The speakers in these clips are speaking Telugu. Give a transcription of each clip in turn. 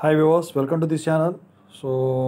హాయ్ వివాస్ welcome to this channel so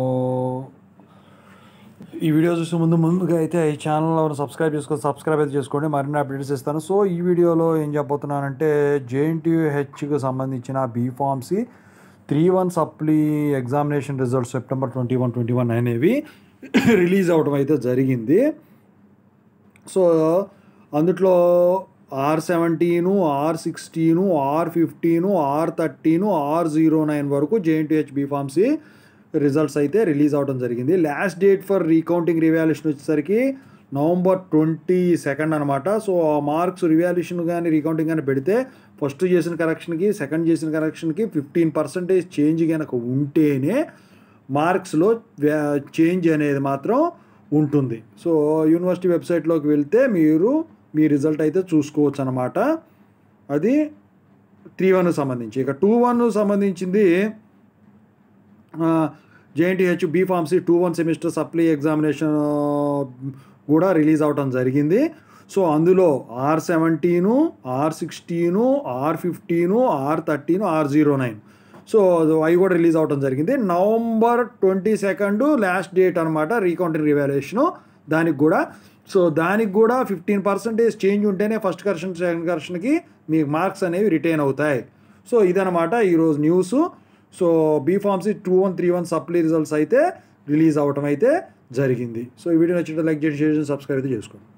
ఈ వీడియో చూసే ముందు ముందుగా అయితే ఈ ఛానల్ ఎవరు సబ్స్క్రైబ్ చేసుకొని సబ్స్క్రైబ్ అయితే చేసుకోండి మరిన్ని అప్డేట్స్ ఇస్తాను సో ఈ వీడియోలో ఏం చెప్పబోతున్నానంటే జేఎన్టీహెచ్కి సంబంధించిన B pharmacy three one supply examination results September twenty one twenty one అనేవి రిలీజ్ అవడం అయితే జరిగింది సో అందుట్లో R seventeen R sixteen R fifteen R thirteen R zero nine వరకు జేఎన్టీహెచ్ బీఫామ్సీ రిజల్ట్స్ అయితే రిలీజ్ అవడం జరిగింది last date for recounting revaluation వచ్చేసరికి నవంబర్ ట్వంటీ సెకండ్ అనమాట సో ఆ మార్క్స్ రివాల్యూషన్ కానీ రీకౌంటింగ్ కానీ పెడితే ఫస్ట్ చేసిన కరెక్షన్కి సెకండ్ చేసిన కరెక్షన్కి ఫిఫ్టీన్ పర్సెంటేజ్ చేంజ్ కనుక ఉంటేనే మార్క్స్లో చేంజ్ అనేది మాత్రం ఉంటుంది సో యూనివర్సిటీ వెబ్సైట్లోకి వెళ్తే మీరు మీ రిజల్ట్ అయితే చూసుకోవచ్చు అనమాట అది త్రీ వన్ సంబంధించి ఇక టూ వన్ సంబంధించింది JNTH B pharmacy two one semester supply examination కూడా రిలీజ్ అవడం జరిగింది సో అందులో R seventeen R sixteen R fifteen R thirteen R zero nine so అవి కూడా రిలీజ్ అవడం జరిగింది November twenty second last date అనమాట రీకౌంటింగ్ రివాల్యుయేషను దానికి కూడా సో దానికి కూడా ఫిఫ్టీన్ పర్సెంటేజ్ చేంజ్ ఉంటేనే ఫస్ట్ కరెక్షన్ సెకండ్ కరెక్షన్కి మీ మార్క్స్ అనేవి రిటైన్ అవుతాయి సో ఇదనమాట ఈరోజు news so B Pharmacy two one three one supply results అయితే రిలీజ్ అవ్వటం అయితే జరిగింది సో ఈ వీడియో నచ్చితే లైక్ చేసి షేర్ చేసి సబ్స్క్రైబ్ అయితే చేసుకోండి